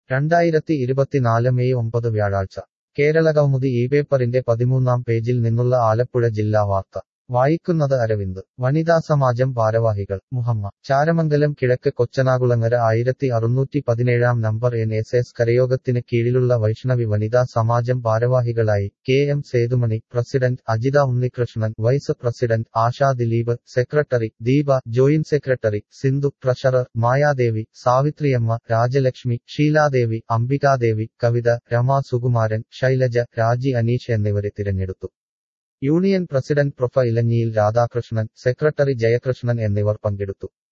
രണ്ടായിരത്തി ഇരുപത്തിനാല് മെയ് ഒമ്പത് വ്യാഴാഴ്ച കേരളകൗമുദി ഈ പേപ്പറിന്റെ പതിമൂന്നാം പേജിൽ നിന്നുള്ള ആലപ്പുഴ ജില്ലാ വാർത്ത വായിക്കുന്നത് അരവിന്ദ് വനിതാ സമാജം ഭാരവാഹികൾ മുഹമ്മ ചാരമംഗലം കിഴക്ക് കൊച്ചനാകുളങ്ങര ആയിരത്തി അറുന്നൂറ്റി പതിനേഴാം നമ്പർ എൻ എസ് എസ് കരയോഗത്തിന് കീഴിലുള്ള വൈഷ്ണവി വനിതാ സമാജം ഭാരവാഹികളായി K M Sethumani president Ajitha Unnikrishnan vice president Asha Dileep secretary Deepa joint secretary Sindhu treasurer Mayadevi Savithriyamma Rajalakshmi Sheeladevi Ambikadevi Kavitha Rama Sukumaran Shailaja Raji Aneesh എന്നിവരെ തിരഞ്ഞെടുത്തു union president prof Elanjiyil Radhakrishnan secretary Jayakrishnan എന്നിവർ പങ്കെടുത്തു